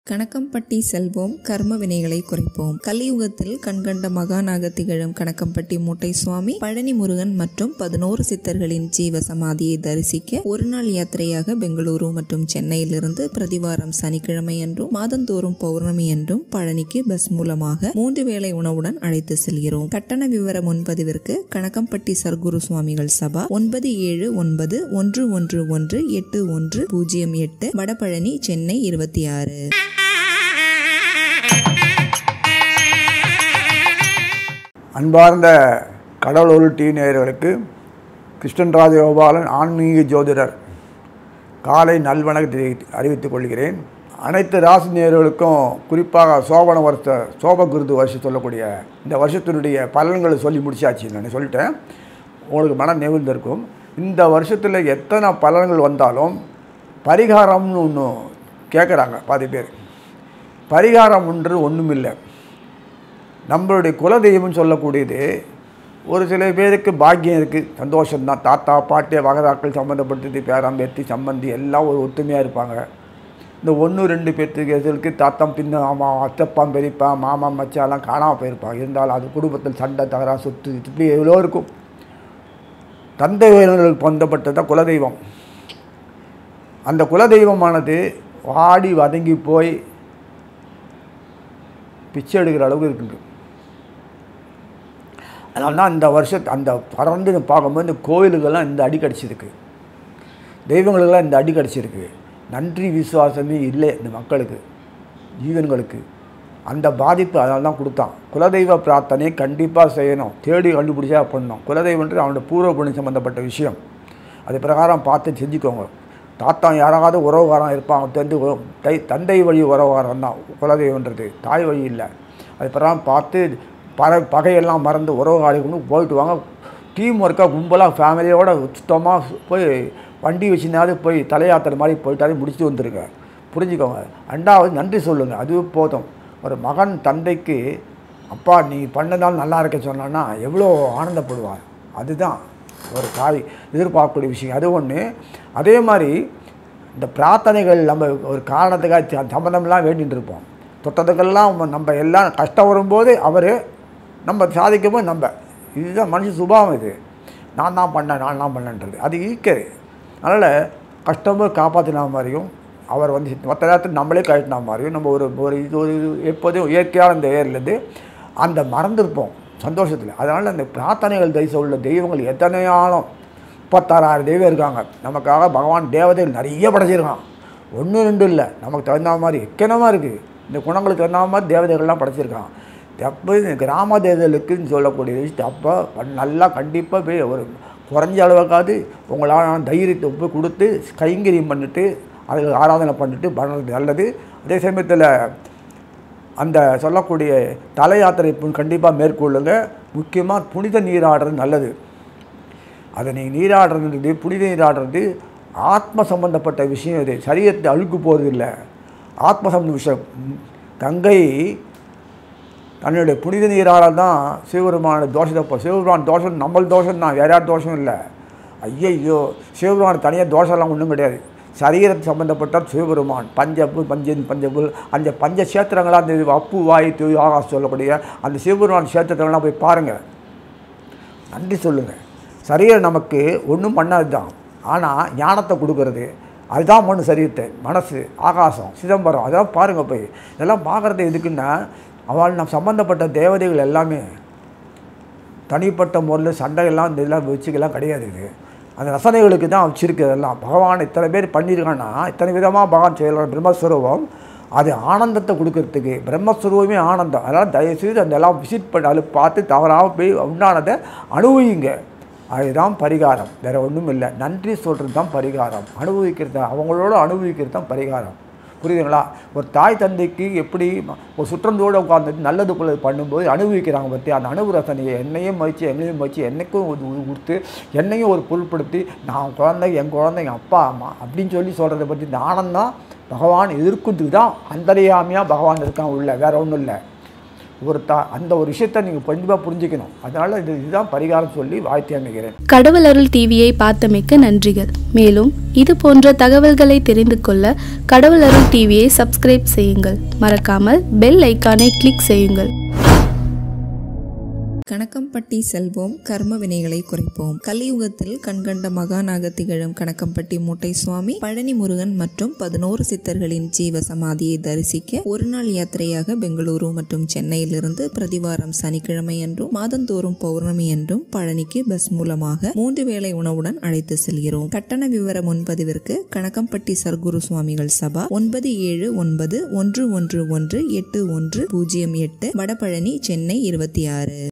கணக்கம்பட்டி செல்வோம் கர்ம வினைகளை குறைப்போம் கலியுகத்தில் கண்கண்ட மகானாக திகழும் கணக்கம்பட்டி மூட்டை சுவாமி பழனி முருகன் மற்றும் பதினோரு சித்தர்களின் ஜீவ சமாதியை தரிசிக்க ஒரு நாள் யாத்திரையாக பெங்களூரு மற்றும் சென்னையிலிருந்து பிரதிவாரம் சனிக்கிழமை என்றும் மாதந்தோறும் பௌர்ணமி என்றும் பழனிக்கு பஸ் மூலமாக மூன்று வேளை உணவுடன் அழைத்து செல்கிறோம் கட்டண விவர முன்பதிவிற்கு கணக்கம்பட்டி சர்க்குரு சுவாமிகள் சபா ஒன்பது ஏழு ஒன்பது ஒன்று ஒன்று ஒன்று எட்டு ஒன்று பூஜ்ஜியம் எட்டு வடபழனி சென்னை இருபத்தி ஆறு அன்பார்ந்த கடலூர் டி நேயர்களுக்கு கிருஷ்ணன் ராஜகோபாலன் ஆன்மீக ஜோதிடர் காலை நல்வணக்கத்தை அறிவித்துக் கொள்கிறேன் அனைத்து ராசி நேயர்களுக்கும் குறிப்பாக சோபன வருஷ சோபகுருது வருஷம் சொல்லக்கூடிய இந்த வருஷத்தினுடைய பலன்களை சொல்லி முடிச்சாச்சு நான் சொல்லிட்டேன் உங்களுக்கு மன நெகிழ்ந்திருக்கும் இந்த வருஷத்தில் எத்தனை பலன்கள் வந்தாலும் பரிகாரம்னு ஒன்று கேட்குறாங்க பாதி பேர் பரிகாரம் ஒன்று ஒன்றும் இல்லை நம்மளுடைய குலதெய்வம்னு சொல்லக்கூடியது ஒரு சில பேருக்கு பாக்கியம் இருக்குது சந்தோஷம்தான் தாத்தா பாட்டி வகதாக்கள் சம்மந்தப்பட்டது பேரம் பேத்தி சம்பந்தி எல்லாம் ஒரு ஒத்துமையாக இருப்பாங்க இந்த ஒன்று ரெண்டு பேர்த்துக்கு தாத்தம் பின்ன ஆமா அத்தப்பான் பெரியப்பான் மாமா மச்சாலாம் காணாமல் போயிருப்பாங்க இருந்தாலும் அது குடும்பத்தில் சண்டை தகரா சொத்து இப்படி எவ்வளோ இருக்கும் தந்தை உயிர்களுக்கு பந்தப்பட்டது தான் குலதெய்வம் அந்த குலதெய்வமானது வாடி வதங்கி போய் பிச்சை எடுக்கிற அளவுக்கு இருக்குது அதனால தான் இந்த வருஷத்து அந்த பறந்து பார்க்கும்போது இந்த கோயிலுக்கெல்லாம் இந்த அடி கிடச்சிருக்கு தெய்வங்களுக்கெல்லாம் இந்த அடி கிடச்சிருக்கு நன்றி விசுவாசமே இல்லை இந்த மக்களுக்கு ஜீவன்களுக்கு அந்த பாதிப்பு அதனால தான் கொடுத்தான் குலதெய்வ பிரார்த்தனை கண்டிப்பாக செய்யணும் தேடி கண்டுபிடிச்சா பண்ணணும் குலதெய்வன்றது அவனோட பூர்வ புண்ணி சம்மந்தப்பட்ட விஷயம் அது பிரகாரம் பார்த்து செஞ்சுக்கோங்க தாத்தா யாராவது உறவுகாரம் இருப்பாங்க தெரிந்து தை தந்தை வழி உறவுகாரம் தான் குலதெய்வன்றது தாய் வழி இல்லை அது பிரகாரம் பார்த்து பற பகையெல்லாம் மறந்து உறவுகாரிகளும் போயிட்டு வாங்க டீம் ஒர்க்காக கும்பலாக ஃபேமிலியோட சுத்தமாக போய் வண்டி வச்சுனாவது போய் தலையாத்திர மாதிரி போயிட்டாலே முடிச்சுட்டு வந்துருங்க புரிஞ்சுக்கோங்க ரெண்டாவது நன்றி சொல்லுங்கள் அது போதும் ஒரு மகன் தந்தைக்கு அப்பா நீ பண்ணதால் நல்லா இருக்க சொன்னான்னா எவ்வளோ ஆனந்தப்படுவார் அதுதான் ஒரு தாய் எதிர்பார்க்கக்கூடிய விஷயம் அது ஒன்று அதே மாதிரி இந்த பிரார்த்தனைகள் நம்ம ஒரு காரணத்துக்காக சம்மந்தம்லாம் வேண்டிகிட்டு இருப்போம் தொட்டதுக்கெல்லாம் நம்ம எல்லாம் கஷ்டம் வரும்போது அவர் நம்ம சாதிக்கும் போது நம்ம இதுதான் மனுஷ சுபாவம் இது நான் தான் பண்ணேன் நான் தான் பண்ணேன்றது அது ஈக்கது அதனால் கஷ்டமும் காப்பாற்றின மாதிரியும் அவர் வந்து மற்ற நேரத்தில் நம்மளே கழட்டின மாதிரியும் நம்ம ஒரு ஒரு இது ஒரு எப்போதும் இயற்கையான இந்த ஏர்லேருந்து அந்த மறந்துருப்போம் சந்தோஷத்தில் அதனால் அந்த பிரார்த்தனைகள் தரிசனம் உள்ள தெய்வங்கள் எத்தனையாலும் முப்பத்தாறாயிரம் தெய்வம் இருக்காங்க நமக்காக பகவான் தேவதைகள் நிறைய படைச்சிருக்கான் ஒன்று ரெண்டு இல்லை நமக்கு தகுந்த மாதிரி எக்கனமாக இருக்குது இந்த குணங்களுக்கு தகுந்த மாதிரி தேவதைகள்லாம் படைச்சிருக்கான் அப்போ இந்த கிராம தேவதைகளுக்குன்னு சொல்லக்கூடிய விஷயம் அப்போ நல்லா கண்டிப்பாக போய் ஒரு குறைஞ்ச அளவுக்காவது உங்களால் தைரியத்தை போய் கொடுத்து கைங்கரியம் பண்ணிட்டு அதுக்கு ஆராதனை பண்ணிட்டு பண்ணுறது நல்லது அதே சமயத்தில் அந்த சொல்லக்கூடிய தல யாத்திரை கண்டிப்பாக மேற்கொள்ளுங்க முக்கியமாக புனித நீராடுறது நல்லது அதை நீங்கள் நீராடுறது புனித நீராடுறது ஆத்ம சம்பந்தப்பட்ட விஷயம் இது சரீரத்தை அழுக்கு போகிறது இல்லை ஆத்ம சம்பந்த விஷயம் கங்கை தன்னுடைய புனித நீரால் தான் சிவபெருமான தோஷத்தை சிவபெருமான் தோஷம் நம்மள் தோஷம் தான் வேற யார் தோஷம் இல்லை ஐயையோ சிவபெருமான் தனியாக தோஷம்லாம் ஒன்றும் கிடையாது சரீரத்து சம்மந்தப்பட்ட சிவபெருமான் பஞ்சப்பு பஞ்சன் பஞ்சபுல் அந்த பஞ்ச சேத்திரங்களாக அந்த அப்பு வாய் தொழில் ஆகாசம் சொல்லக்கூடிய அந்த சிவபெருமான் சேத்திரத்தெல்லாம் போய் பாருங்கள் நன்றி சொல்லுங்கள் சரீரம் நமக்கு ஒன்றும் பண்ணாது தான் ஆனால் ஞானத்தை கொடுக்கறது அதுதான் மண் சரீரத்தை மனசு ஆகாசம் சிதம்பரம் அதெல்லாம் பாருங்கள் போய் இதெல்லாம் பார்க்குறது எதுக்குன்னா அவள் நம் சம்மந்தப்பட்ட தேவதைகள் எல்லாமே தனிப்பட்ட முறையில் சண்டையெல்லாம் இந்த இதெல்லாம் வச்சுக்கெல்லாம் கிடையாது இது அந்த ரசனைகளுக்கு தான் வச்சிருக்கு அதெல்லாம் பகவான் இத்தனை பேர் பண்ணியிருக்கான்னா இத்தனை விதமாக பகவான் செய்யலாம் பிரம்மஸ்வரூபம் அது ஆனந்தத்தை கொடுக்கறதுக்கு பிரம்மஸ்வரூபமே ஆனந்தம் அதனால் தயவுசெய்து அந்த எல்லாம் விசிட் பண்ணி அதில் பார்த்து தவறாக போய் உண்டானதை அனுபவிங்க அதுதான் பரிகாரம் வேறு ஒன்றும் இல்லை நன்றி சொல்கிறது தான் பரிகாரம் அனுபவிக்கிறது அவங்களோட அனுபவிக்கிறது தான் பரிகாரம் புரியுதுங்களா ஒரு தாய் தந்தைக்கு எப்படி ஒரு சுற்றந்தோடு உட்காந்துட்டு நல்லது குள்ளது பண்ணும்போது அனுபவிக்கிறாங்க பற்றி அந்த அனுபவ ரசனையை என்னையும் மதித்து என்னையும் மதித்து என்னைக்கும் ஒரு இது கொடுத்து என்னையும் ஒரு பொருட்படுத்தி நான் குழந்தை என் குழந்தை என் அப்பா அம்மா அப்படின்னு சொல்லி சொல்கிறத பற்றி இந்த ஆனந்தம் பகவான் எதிர்க்கிறதுக்கு தான் அந்தரியாமையாக பகவான் இருக்கான் உள்ள வேறு ஒன்றும் இல்லை ஒரு தா அந்த ஒரு விஷயத்தை நீங்கள் கண்டிப்பாக புரிஞ்சுக்கணும் அதனால் இது இதுதான் பரிகாரம் சொல்லி வாழ்த்தி அமைகிறேன் கடவுள் அருள் டிவியை பார்த்தமைக்கு நன்றிகள் மேலும் இது போன்ற தகவல்களை தெரிந்து கொள்ள கடவுள் அருள் டிவியை சப்ஸ்கிரைப் செய்யுங்கள் மறக்காமல் பெல் ஐக்கானை கிளிக் செய்யுங்கள் கணக்கம்பட்டி செல்வோம் கர்ம வினைகளை குறைப்போம் கலியுகத்தில் கண்கண்ட மகானாக திகழும் கணக்கம்பட்டி மூட்டை சுவாமி பழனி முருகன் மற்றும் பதினோரு சித்தர்களின் ஜீவ சமாதியை தரிசிக்க ஒரு நாள் யாத்திரையாக பெங்களூரு மற்றும் சென்னையிலிருந்து பிரதிவாரம் சனிக்கிழமை என்றும் மாதந்தோறும் பௌர்ணமி என்றும் பழனிக்கு பஸ் மூலமாக மூன்று வேளை உணவுடன் அழைத்து செல்கிறோம் கட்டண விவர முன்பதிவிற்கு கணக்கம்பட்டி சர்க்குரு சுவாமிகள் சபா ஒன்பது ஏழு ஒன்பது ஒன்று ஒன்று ஒன்று எட்டு ஒன்று பூஜ்ஜியம் எட்டு வடபழனி சென்னை இருபத்தி ஆறு